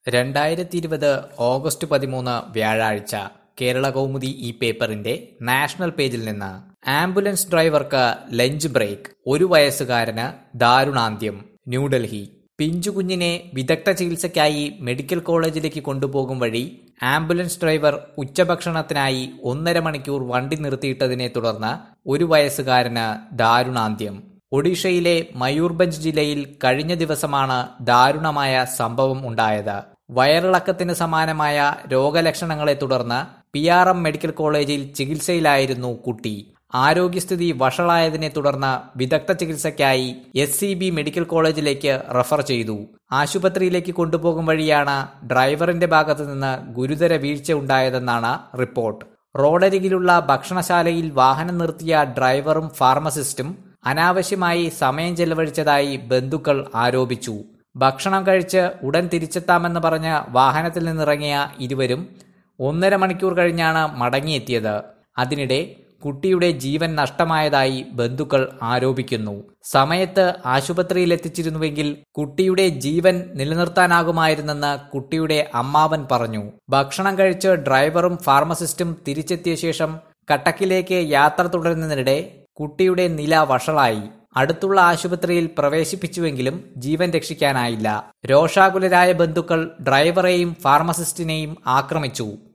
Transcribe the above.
രണ്ടായിരത്തി ഇരുപത് ഓഗസ്റ്റ് പതിമൂന്ന് വ്യാഴാഴ്ച കേരള കൗമുദി ഈ പേപ്പറിന്റെ നാഷണൽ പേജിൽ നിന്ന് ആംബുലൻസ് ഡ്രൈവർക്ക് ലഞ്ച് ബ്രേക്ക് ഒരു വയസ്സുകാരന് ദാരുണാന്ത്യം ന്യൂഡൽഹി പിഞ്ചുകുഞ്ഞിനെ വിദഗ്ധ ചികിത്സയ്ക്കായി മെഡിക്കൽ കോളേജിലേക്ക് കൊണ്ടുപോകും വഴി ആംബുലൻസ് ഡ്രൈവർ ഉച്ചഭക്ഷണത്തിനായി ഒന്നര മണിക്കൂർ വണ്ടി നിർത്തിയിട്ടതിനെ തുടർന്ന് ഒരു വയസ്സുകാരന് ദാരുണാന്ത്യം ഒഡീഷയിലെ മയൂർഭഞ്ച് ജില്ലയിൽ കഴിഞ്ഞ ദിവസമാണ് ദാരുണമായ സംഭവം ഉണ്ടായത് വയറിളക്കത്തിന് സമാനമായ രോഗലക്ഷണങ്ങളെ തുടർന്ന് പി ആർ എം മെഡിക്കൽ കോളേജിൽ ചികിത്സയിലായിരുന്നു കുട്ടി ആരോഗ്യസ്ഥിതി വഷളായതിനെ തുടർന്ന് വിദഗ്ധ ചികിത്സയ്ക്കായി എസ് സി ബി മെഡിക്കൽ കോളേജിലേക്ക് റഫർ ചെയ്തു ആശുപത്രിയിലേക്ക് കൊണ്ടുപോകും വഴിയാണ് ഡ്രൈവറിന്റെ ഭാഗത്തു നിന്ന് ഗുരുതര വീഴ്ച ഉണ്ടായതെന്നാണ് റിപ്പോർട്ട് റോഡരികിലുള്ള ഭക്ഷണശാലയിൽ വാഹനം നിർത്തിയ ഡ്രൈവറും ഫാർമസിസ്റ്റും അനാവശ്യമായി സമയം ചെലവഴിച്ചതായി ബന്ധുക്കൾ ആരോപിച്ചു ഭക്ഷണം കഴിച്ച് ഉടൻ തിരിച്ചെത്താമെന്ന് പറഞ്ഞ് വാഹനത്തിൽ നിന്നിറങ്ങിയ ഇരുവരും ഒന്നര മണിക്കൂർ കഴിഞ്ഞാണ് മടങ്ങിയെത്തിയത് അതിനിടെ കുട്ടിയുടെ ജീവൻ നഷ്ടമായതായി ബന്ധുക്കൾ ആരോപിക്കുന്നു സമയത്ത് ആശുപത്രിയിൽ എത്തിച്ചിരുന്നുവെങ്കിൽ കുട്ടിയുടെ ജീവൻ നിലനിർത്താനാകുമായിരുന്നെന്ന് കുട്ടിയുടെ അമ്മാവൻ പറഞ്ഞു ഭക്ഷണം കഴിച്ച് ഡ്രൈവറും ഫാർമസിസ്റ്റും തിരിച്ചെത്തിയ ശേഷം കട്ടക്കിലേക്ക് യാത്ര തുടരുന്നതിനിടെ കുട്ടിയുടെ നില വഷളായി അടുത്തുള്ള ആശുപത്രിയിൽ പ്രവേശിപ്പിച്ചുവെങ്കിലും ജീവൻ രക്ഷിക്കാനായില്ല രോഷാകുലരായ ബന്ധുക്കൾ ഡ്രൈവറെയും ഫാർമസിസ്റ്റിനെയും ആക്രമിച്ചു